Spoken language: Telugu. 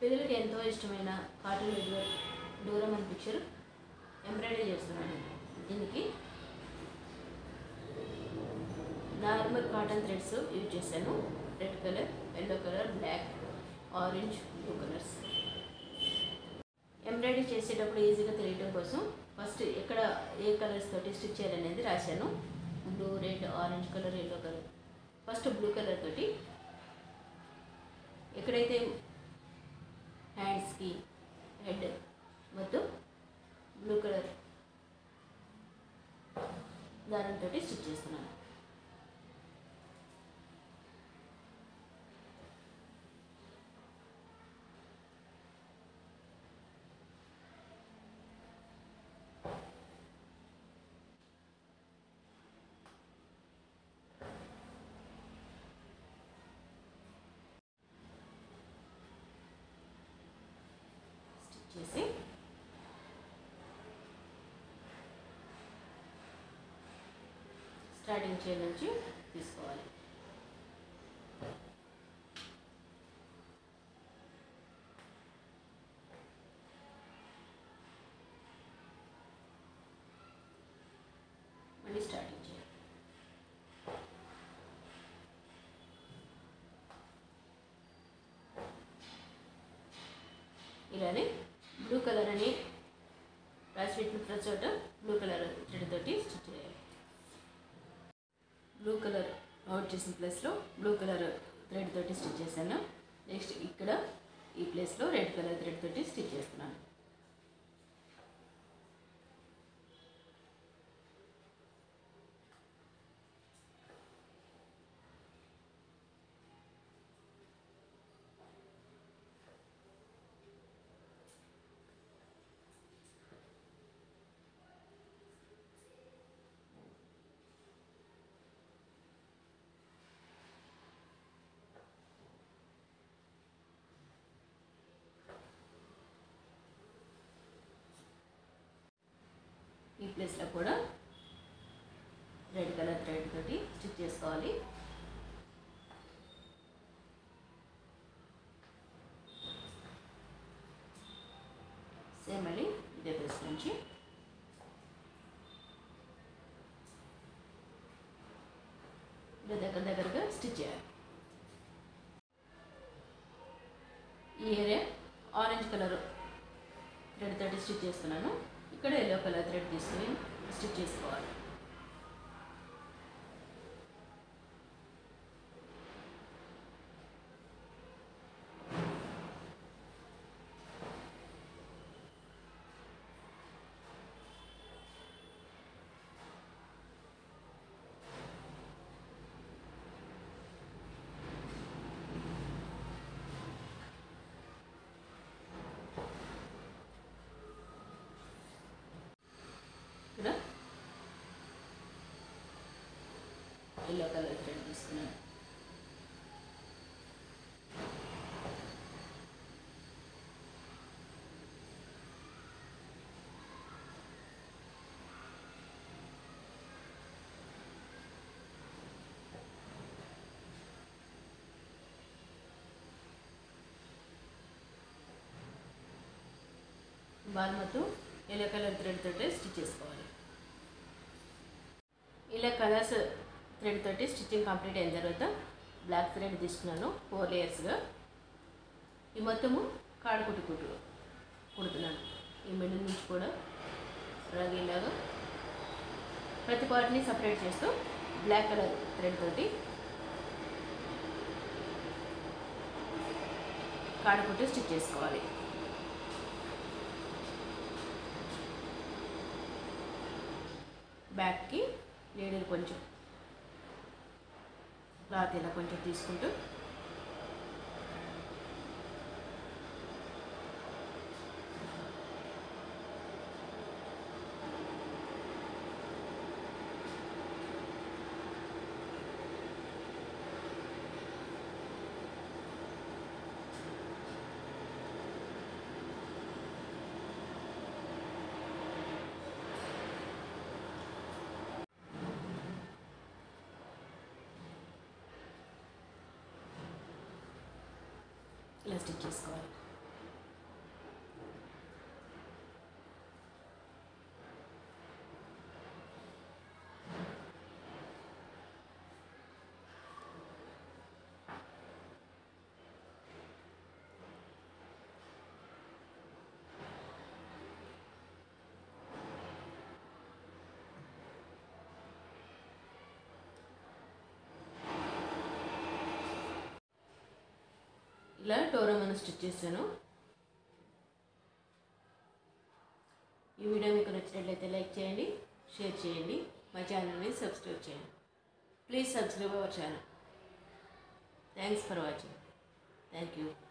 పిల్లలకి ఎంతో ఇష్టమైన Cartoon Network Doraemon picture embroidery చేస్తున్నాను దీనికి నార్మల్ కాటన్ థ్రెడ్స్ యూజ్ చేశాను red colour yellow colour black orange blue colours embroidery చేసేటప్పుడు ఈజీగా తెలియటం కోసం ఫస్ట్ ఎక్కడ ఏ కలర్స్ తోటి స్టిచ్ చేయాలనేది రాశాను blue red orange colour yellow colour first blue colour తోటి ఎక్కడైతే హ్యాండ్స్కి హెడ్ మొత్తం బ్లూ కలర్ దారంతో స్టిచ్ చేస్తున్నాను స్టిచ్ చేసి స్టార్టింగ్ చైన్ నుంచి తీసుకోవాలి మళ్ళీ స్టార్టింగ్ చేయాలి ఇలానే బ్లూ కలర్ అని రాసి పెట్టిన ప్రతి చోట బ్లూ కలర్ థ్రెడ్ తోటి స్టిచ్ చేయాలి బ్లూ కలర్ అవుట్ చేసిన ప్లేస్లో బ్లూ కలర్ థ్రెడ్ తోటి స్టిచ్ చేశాను నెక్స్ట్ ఇక్కడ ఈ ప్లేస్లో రెడ్ కలర్ థ్రెడ్ తోటి స్టిచ్ చేస్తున్నాను ఈ ప్లేస్లో కూడా రెడ్ కలర్ థ్రెడ్ తోటి స్టిచ్ చేసుకోవాలి సేమ్ మళ్ళీ ఇదే ప్లేస్ నుంచి ఇలా దగ్గర దగ్గరగా స్టిచ్ చేయాలి ఈ ఏరియా ఆరెంజ్ కలర్ థ్రెడ్ తోటి స్టిచ్ చేస్తున్నాను ఇక్కడ ఎల్లో కలర్ థ్రెడ్ తీసుకుని స్టిచ్ చేసుకోవాలి ఇక్కడ ఎల్లో కలర్ థ్రెడ్ తీసుకున్నాను బాల్ మొత్తం ఎల్లో కలర్ థ్రెడ్ తోటి స్టిచ్ చేసుకోవాలి ఇలా కలర్స్ థ్రెడ్ తోటి స్టిచ్చింగ్ కంప్లీట్ అయిన తర్వాత బ్లాక్ థ్రెడ్ తీసుకున్నాను ఫోర్ లేయర్స్గా ఈ మొత్తము కాడు కుట్టు కుట్టు కుడుతున్నాను ఈ మిడిల్ నుంచి కూడా అలాగే ఇలాగా ప్రతి పార్ట్ని సపరేట్ చేస్తూ బ్లాక్ కలర్ థ్రెడ్ తోటి కాడు కుట్టు స్టిచ్ చేసుకోవాలి బ్యాక్కి నీడిల్ కొంచెం క్లాత్ ఇలా కొంచెం తీసుకుంటూ ఇలా స్టిచ్ చేసుకోవాలి ఇలా డోరామను స్టిచ్ చేశాను ఈ వీడియో మీకు నచ్చినట్లయితే లైక్ చేయండి షేర్ చేయండి మా ఛానల్ని సబ్స్క్రైబ్ చేయండి please subscribe our channel thanks for watching thank you